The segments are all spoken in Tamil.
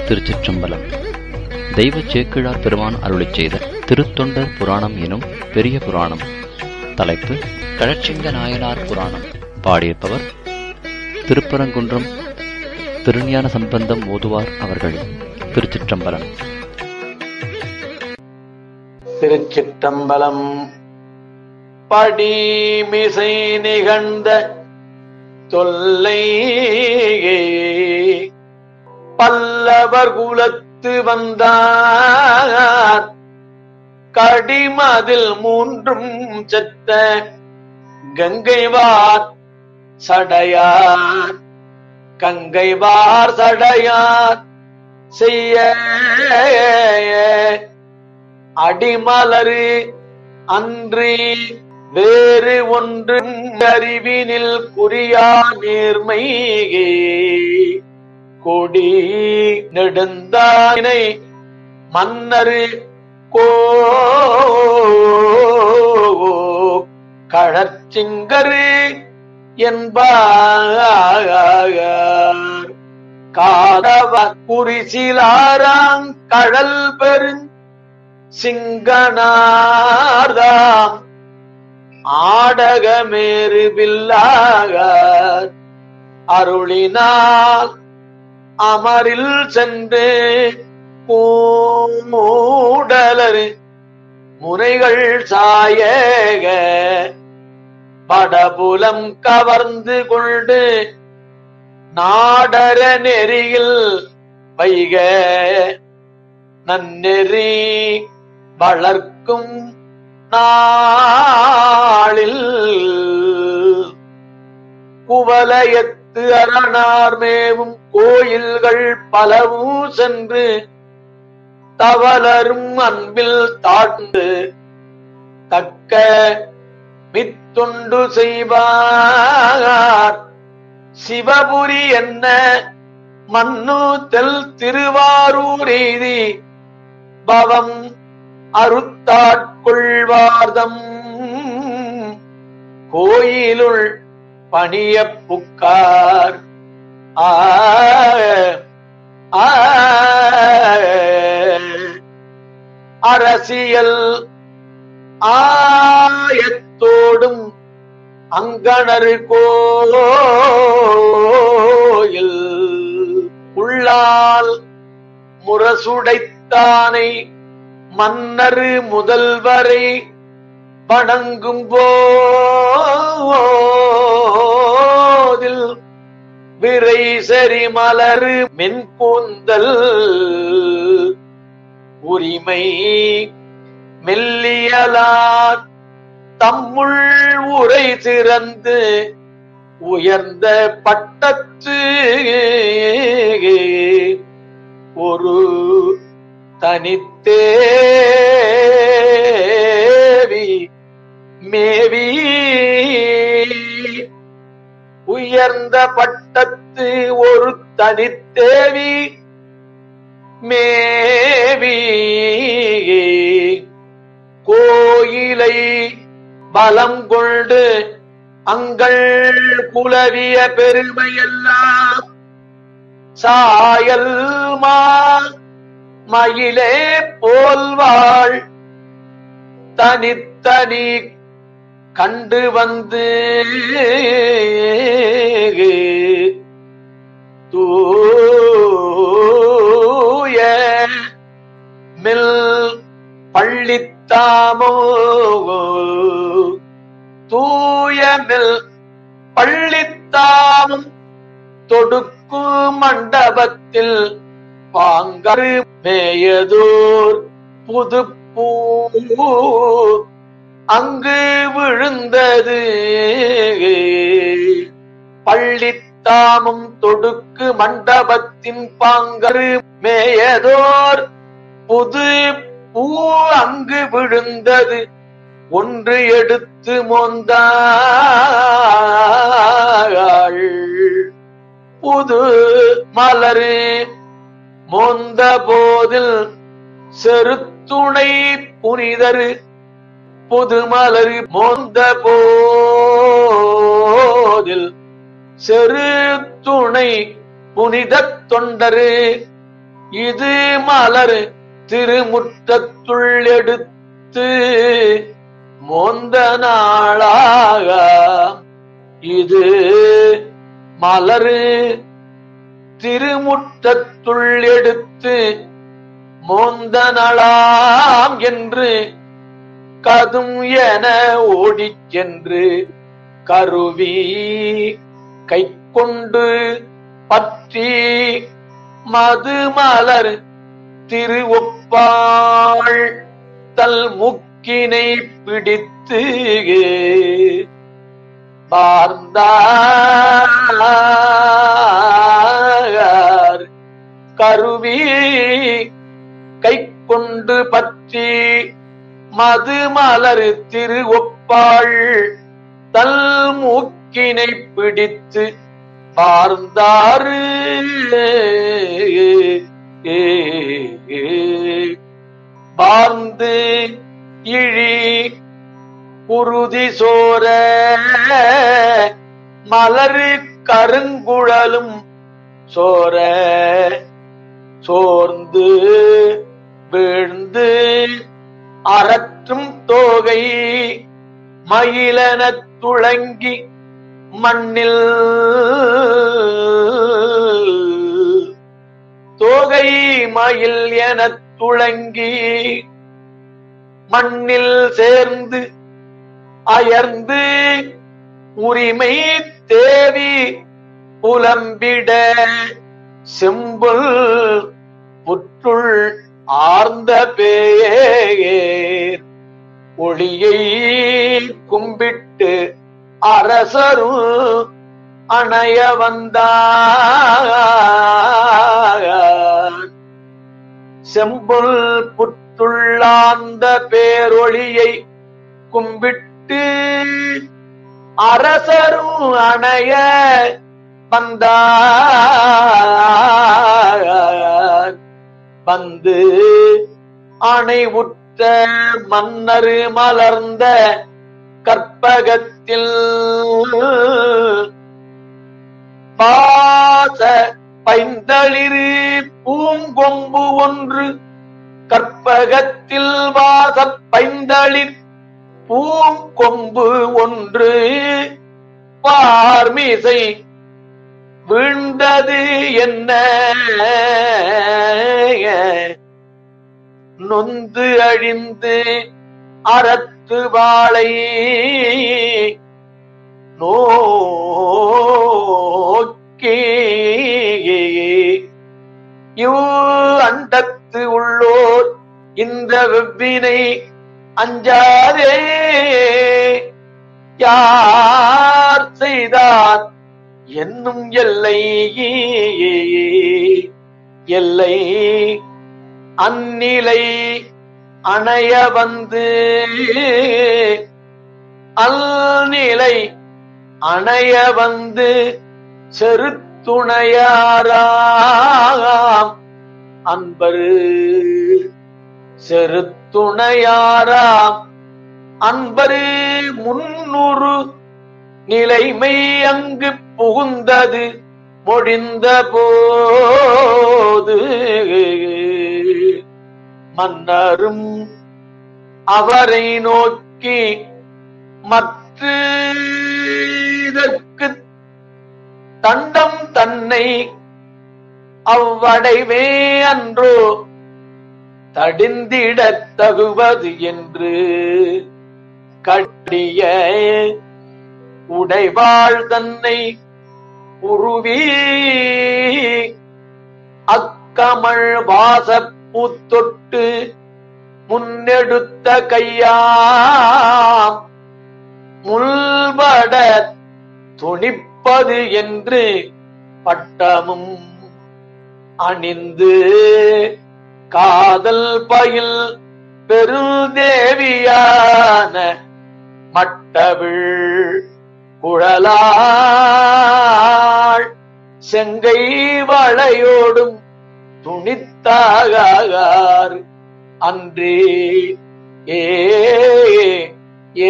திருச்சிற்றம்பலம் தெய்வ சேக்கிழார் பெருமான் அருளிச் செய்த திருத்தொண்டர் புராணம் எனும் பெரிய புராணம் தலைப்பு கழச்சிங்க நாயனார் புராணம் பாடியிருப்பவர் திருப்பரங்குன்றம் திருஞான சம்பந்தம் ஓதுவார் அவர்கள் திருச்சிற்றம்பலம் திருச்சிற்றம்பலம் படிமிசை நிகழ்ந்த தொல்லை பல்லவர் குலத்து வந்தார் கடிமதில் மூன்றும் செத்த கங்கைவார் சடையார் கங்கைவார் சடையார் செய்ய அடிமலரு அன்றி வேறு ஒன்று அறிவினில் குறியா நேர்மையே கொடி நெடுந்தாயினை மன்னரு கோ கழற்சிங்கரு என்பார் காதவ குறிசிலாராங் கடல் பெருஞ் சிங்கனார்தாம் ஆடகமேறு பில்லாக அருளினால் அமரில் சென்று மூடலரு முனைகள் சாயக படபுலம் கவர்ந்து கொண்டு நாடர நெறியில் வைக நன்னெறி வளர்க்கும் நாளில் குவலயத்து அரணார் மேவும் கோயில்கள் பலவும் சென்று தவலரும் அன்பில் தாழ்ந்து தக்க மித்துண்டு செய்வார் சிவபுரி என்ன மன்னு தெல் திருவாரூர் எய்தி பவம் அறுத்தாட்கொள்வார்தம் கோயிலுள் பணிய புக்கார் ஆ ஆ, அரசியல் ஆயத்தோடும் அங்கணரு கோயில் உள்ளால் முரசுடைத்தானை மன்னரு முதல்வரை வணங்கும் போதில் விரை சரி மலரு மென்கூந்தல் உரிமை மெல்லியலார் தம்முள் உரை சிறந்து உயர்ந்த பட்டத்து ஒரு தனித்தேவி மேவி உயர்ந்த பட்டத்து ஒரு தனித்தேவி மேவி கோயிலை பலம் கொண்டு அங்கள் குலவிய பெருமையெல்லாம் சாயல் மா மயிலே போல்வாள் தனித்தனி கண்டு வந்து தூய மில் பள்ளித்தாமோ தூய மில் பள்ளித்தாமும் தொடுக்கு மண்டபத்தில் பாங்கரு மேயதோர் புதுப்பூ அங்கு விழுந்தது பள்ளித்தாமும் தொடுக்கு மண்டபத்தின் பாங்கரு மேயதோர் புது பூ அங்கு விழுந்தது ஒன்று எடுத்து மொந்தாள் புது மலரு மொந்த போதில் செருத்துணை புனிதரு புது மலரு மொந்த போதில் செரு துணை புனித தொண்டரு இது மலர் திருமுற்றத்துள் எடுத்து மோந்த நாளாக இது மலரு திருமுற்றத்துள் எடுத்து மோந்த நலாம் என்று கதும் என ஓடிச் சென்று கருவி கை கொண்டு பற்றி மதுமலர் திருவொப்பாள் தல் முக்கினை பிடித்து பார்ந்தார் கருவி கை கொண்டு பற்றி மதுமலர் திருவொப்பாள் தல் மூக்கினை பிடித்து பார்ந்தாரு பார்ந்து இழி குருதி சோர மலரு கருங்குழலும் சோர சோர்ந்து வீழ்ந்து அறற்றும் தோகை மயிலனத் துளங்கி மண்ணில் தோகை மயில் எனத் துளங்கி மண்ணில் சேர்ந்து அயர்ந்து உரிமை தேவி புலம்பிட செம்புல் புற்றுள் ஆர்ந்த பேயேர் ஒளியை கும்பிட்டு அரசரும் அணைய வந்தார் செம்புல் புற்றுள்ளாந்த பேரொளியை கும்பிட்டு அரசரும் அணைய வந்தார் வந்து அணை உற்ற மன்னரு மலர்ந்த கற்பகத்தில் பாச பைந்தளிரு பூங்கொம்பு ஒன்று கற்பகத்தில் வாச பைந்தளிர் பூங்கொம்பு ஒன்று பார்மிசை வீழ்ந்தது என்ன நொந்து அழிந்து அறத்து வாழை நோக்கி இவ் அண்டத்து உள்ளோர் இந்த வெவ்வினை அஞ்சாதே யார் செய்தார் என்னும் எல்லை எல்லை அந்நிலை அணைய வந்து அல்நிலை அணைய வந்து செருத்துணையாராம் அன்பரு செருத்துணையாராம் அன்பரு முன்னூறு நிலைமை அங்கு புகுந்தது முடிந்த போது மன்னரும் அவரை நோக்கி மற்ற இதற்கு தண்டம் தன்னை அவ்வடைவே அன்றோ தடிந்திடத் தகுவது என்று கட்டிய உடைவாள் தன்னை உருவி அக்கமள் வாசப்பூத்தொட்டு முன்னெடுத்த கையாம் முள்பட துணிப்பது என்று பட்டமும் அணிந்து காதல் பயில் பெருதேவியான மட்டவிழ் குழலாள் செங்கை வளையோடும் துணித்தாகார் அன்றே ஏ ஏ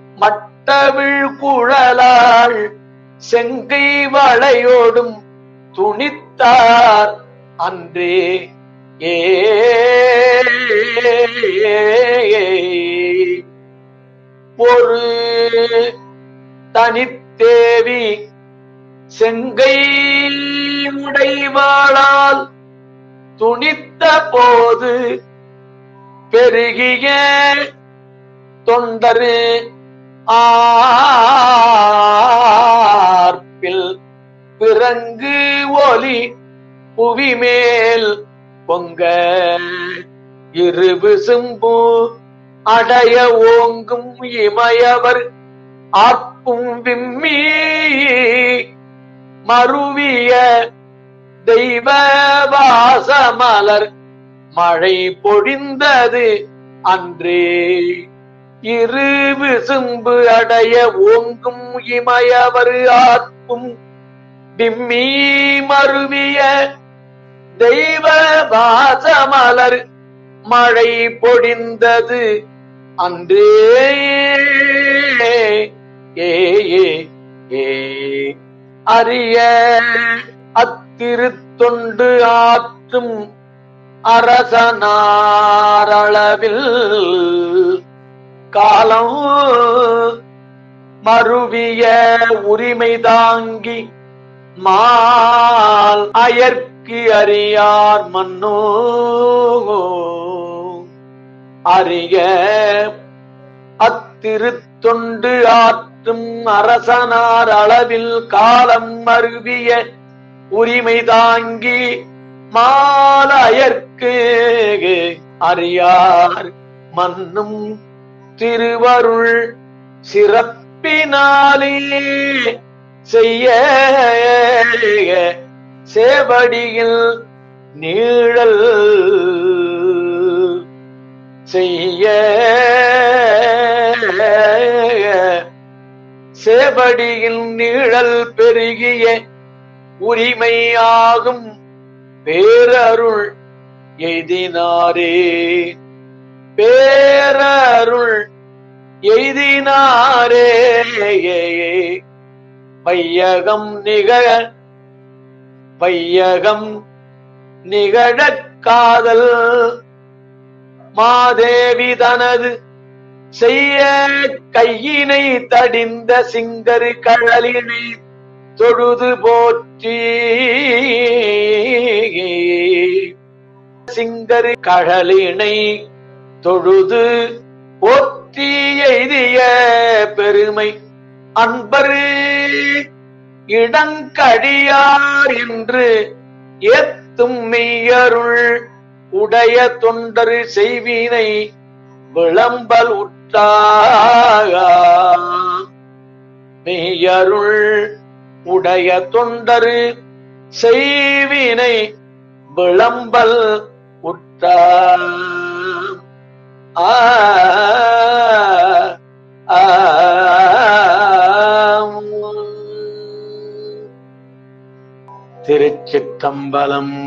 மட்டவிழ் குழலாள் செங்கை வளையோடும் துணித்தார் அன்றே ஏ ஒரு தனித்தேவி செங்கை உடைவாளால் துணித்த போது பெருகிய தொண்டரு ஆர்ப்பில் பிறங்கு ஒலி புவிமேல் பொங்க இருவு சிம்பு அடைய ஓங்கும் இமயவர் ஆர்ப்பும் விம்மி மருவிய தெய்வ வாசமலர் மழை பொழிந்தது அன்றே இரு விசும்பு அடைய ஓங்கும் இமயவர் ஆர்ப்பும் விம்மி மருவிய தெய்வ வாசமலர் மழை பொழிந்தது அன்றே ஏ ஏ ஏ அரிய அத்திருத்தொண்டு ஆற்றும் அரசனாரளவில் காலம் மருவிய உரிமை தாங்கி மால் அயர்க்கு அறியார் மன்னோ அறிய அத்திருத்தொண்டு ஆற்றும் அரசனார் அளவில் காலம் மருவிய உரிமை தாங்கி மாலயர்க்கு அறியார் மன்னும் திருவருள் சிறப்பினாலே செய்ய சேவடியில் நீழல் செய்ய சேவடியில் நீழல் பெருகிய உரிமையாகும் பேரருள் எய்தினாரே பேரருள் எய்தினாரே வையகம் நிகழ வையகம் நிகழக் காதல் மாதேவி தனது செய்ய கையினை தடிந்த சிங்கரு கழலினை தொழுது போற்றி சிங்கரு கழலினை தொழுது போற்றி எய்திய பெருமை அன்பரு இடங்கடியார் என்று ஏத்தும் மெய்யருள் உடைய தொண்டரு செய்வினை விளம்பல் உற்றாக மெய்யருள் உடைய தொண்டரு செய்வினை விளம்பல் உற்றார் ஆ ஆ திருச்சிற்றம்பலம்